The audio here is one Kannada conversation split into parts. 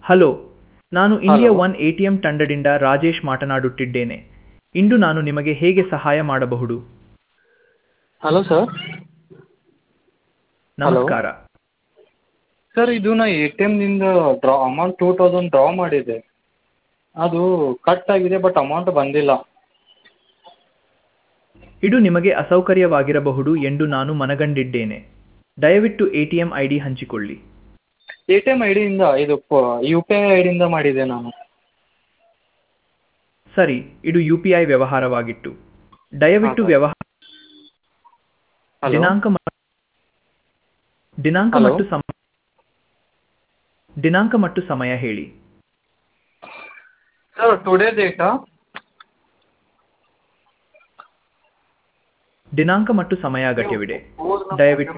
ಹಲೋ ನಾನು India Hello. One A T M ತಂಡದಿಂದ ರಾಜೇಶ್ ಮಾತನಾಡುತ್ತಿದ್ದೇನೆ ಇಂದು ನಾನು ನಿಮಗೆ ಹೇಗೆ ಸಹಾಯ ಮಾಡಬಹುದು ಹಲೋ ಸರ್ ನಮಸ್ಕಾರ ಸರ್ ಇದು ನಾ ಎ ಟಿ ಎಮ್ನಿಂದ draw amount two thousand draw ಮಾಡಿದ್ದೆ ಅದು ಕಟ್ ಆಗಿದೆ ಬಟ್ ಅಮೌಂಟ್ ಬಂದಿಲ್ಲ ಇದು ನಿಮಗೆ ಅಸೌಕರ್ಯವಾಗಿರಬಹುದು ಎಂದು ನಾನು ಮನಗಂಡಿದ್ದೇನೆ ದಯವಿಟ್ಟು A T M I D ಹಂಚಿಕೊಳ್ಳಿ ಎ ಟಿ ಎಮ್ ಐ ಡಿಯಿಂದ ಇದು ಯು ಪಿ ಐ ಐ ಡಿಯಿಂದ ಮಾಡಿದ್ದೆ ನಾನು ಸರಿ ಇದು ಯು ಪಿ ಐ ವ್ಯವಹಾರವಾಗಿತ್ತು ದಯವಿಟ್ಟು ಹಾ, ಸರ್. ವ್ಯವಹಾರ ಹಲೋ ದಿನಾಂಕ ಮ- ದಿನಾಂಕ Hello. ಮತ್ತು ಸಮ ದಿನಾಂಕ ಮತ್ತು ಸಮಯ ಹೇಳಿ ಸರ್ ಟುಡೇ ಡೇಟಾ ದಿನಾಂಕ ಮತ್ತು ಸಮಯ ಅಗತ್ಯವಿದೆ ದಯವಿಟ್ಟು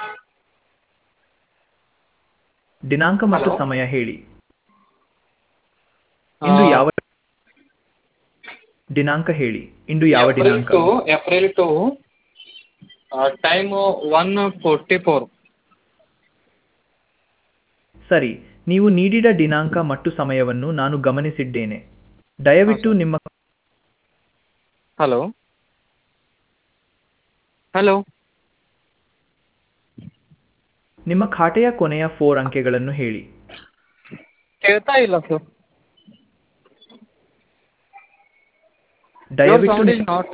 ದಿನಾಂಕ ಮತ್ತು Hello. ಸಮಯ ಹೇಳಿ ಇಂದು ಆ, ಯಾವ ದಿನಾಂಕ ಹೇಳಿ ಇಂದು ಯಾವ ದಿನಾಂಕ two April two time one forty four ಸರಿ ನೀವು ನೀಡಿದ ದಿನಾಂಕ ಮತ್ತು ಸಮಯವನ್ನು ನಾನು ಗಮನಿಸಿದ್ದೇನೆ ದಯವಿಟ್ಟು ನಿಮ್ಮ ಹಲೋ ಹಲೋ ನಿಮ್ಮ ಖಾತೆಯ ಕೊನೆಯ ಫೋರ್ ಅಂಕೆಗಳನ್ನು ಹೇಳಿ ಕೇಳ್ತಾ ಇಲ್ಲ ಸರ್ ದಯವಿಟ್ಟು ನಿ- ನಾಟ್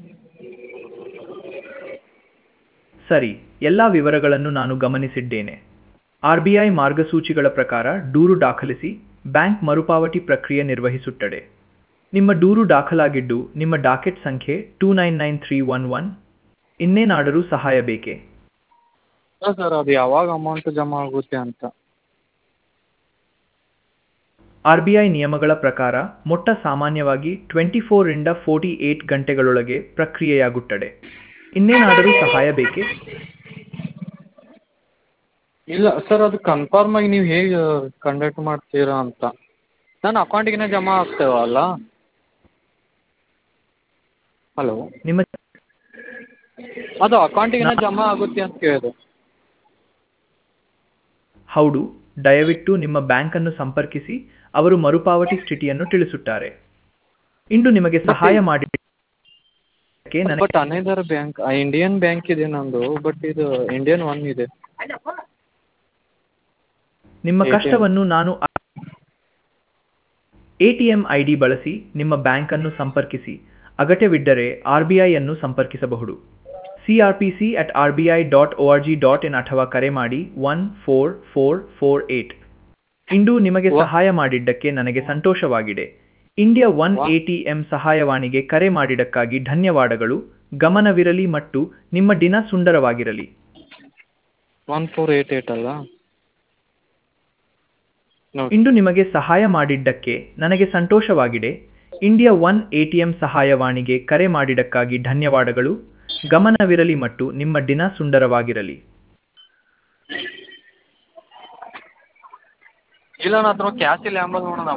ಸರಿ ಎಲ್ಲ ವಿವರಗಳನ್ನು ನಾನು ಗಮನಿಸಿದ್ದೇನೆ ಆರ್ ಬಿ ಐ ಮಾರ್ಗಸೂಚಿಗಳ ಪ್ರಕಾರ ದೂರು ದಾಖಲಿಸಿ ಬ್ಯಾಂಕ್ ಮರುಪಾವತಿ ಪ್ರಕ್ರಿಯೆ ನಿರ್ವಹಿಸುತ್ತದೆ ನಿಮ್ಮ ದೂರು ದಾಖಲಾಗಿದ್ದು ನಿಮ್ಮ ಡಾಕೆಟ್ ಸಂಖ್ಯೆ two nine nine three one one ಇನ್ನೇನಾದರೂ ಸಹಾಯ ಬೇಕೇ ಸರ್ ಅದು ಯಾವಾಗ ಅಮೌಂಟ್ ಜಮಾ ಆಗುತ್ತೆ ಅಂತ ಆರ್ ಬಿ ಐ ನಿಯಮಗಳ ಪ್ರಕಾರ ಮೊಟ್ಟ ಸಾಮಾನ್ಯವಾಗಿ ಟ್ವೆಂಟಿ ಫೋರಿಂದ ಫೋರ್ಟಿ ಏಟ್ ಗಂಟೆಗಳೊಳಗೆ ಪ್ರಕ್ರಿಯೆಯಾಗುತ್ತದೆ ಇನ್ನೇನಾದರೂ ಸಹಾಯ ಬೇಕೇ ಇಲ್ಲ ಸರ್ ಅದು ಕನ್ಫರ್ಮ್ ಆಗಿ ನೀವು ಹೇಗೆ ಕಂಡಕ್ಟ್ ಮಾಡ್ತೀರಾ ಅಂತ ನನ್ನ ಅಕೌಂಟಿಗೆ ಜಮಾ ಆಗ್ತೇವಲ್ಲ ಹಲೋ ನಿಮ್ಮ ಅದು ಅಕೌಂಟಿಗೆ ಜಮಾ ಆಗುತ್ತೆ ಅಂತ ಕೇಳಿದೆ ಹೌದು ದಯವಿಟ್ಟು ನಿಮ್ಮ ಬ್ಯಾಂಕನ್ನು ಸಂಪರ್ಕಿಸಿ ಅವರು ಮರುಪಾವತಿ ಸ್ಥಿತಿಯನ್ನು ತಿಳಿಸುತ್ತಾರೆ ಇಂದು ನಿಮಗೆ ಸಹಾಯ ಮಾಡಿ ನನಗೆ but another bank Indian bank ಇದೆ ನಂದು ಬಟ್ ಇದು ಇಂಡಿಯನ್ ಒನ್ ಇದೆ ನಿಮ್ಮ ATM. ಕಷ್ಟವನ್ನು ನಾನು ಎಟಿಎಂ ಐಡಿ ಬಳಸಿ ನಿಮ್ಮ ಬ್ಯಾಂಕ್ ಅನ್ನು ಸಂಪರ್ಕಿಸಿ ಅಗತ್ಯವಿದ್ದರೆ ಆರ್ ಬಿ ಐ ಅನ್ನು ಸಂಪರ್ಕಿಸಬಹುದು CRPC at R B I dot O R G dot in ಅಥವಾ ಕರೆ ಮಾಡಿ one four four four eight ಇಂದು ನಿಮಗೆ ವ- ಸಹಾಯ ಮಾಡಿದ್ದಕ್ಕೆ ನನಗೆ ಸಂತೋಷವಾಗಿದೆ ಇಂಡಿಯಾ ಒನ್ ವ- ಎಟಿಎಂ ಸಹಾಯವಾಣಿಗೆ ಕರೆ ಮಾಡಿದ್ದಕ್ಕಾಗಿ ಧನ್ಯವಾದಗಳು ಗಮನವಿರಲಿ ಮತ್ತು ನಿಮ್ಮ ದಿನ ಸುಂದರವಾಗಿರಲಿ ಒನ್ ಫೋರ್ ಏಯ್ಟ್ ಏಯ್ಟ್ ಅಲ್ಲ ನೋಡಿ ಇಂದು ನಿಮಗೆ ಸಹಾಯ ಮಾಡಿದ್ದಕ್ಕೆ ನನಗೆ ಸಂತೋಷವಾಗಿದೆ ಇಂಡಿಯಾ ಒನ್ ಎಟಿಎಂ ಸಹಾಯವಾಣಿಗೆ ಕರೆ ಮಾಡಿದ್ದಕ್ಕಾಗಿ ಧನ್ಯವಾದಗಳು ಗಮನವಿರಲಿ ಮತ್ತು ನಿಮ್ಮ ದಿನ ಸುಂದರವಾಗಿರಲಿ ಇಲ್ಲ ನನ್ನ ಹತ್ರ ಕ್ಯಾಶ್ ಇಲ್ಲ ಎಂಬುದು ನೋಡೋಣ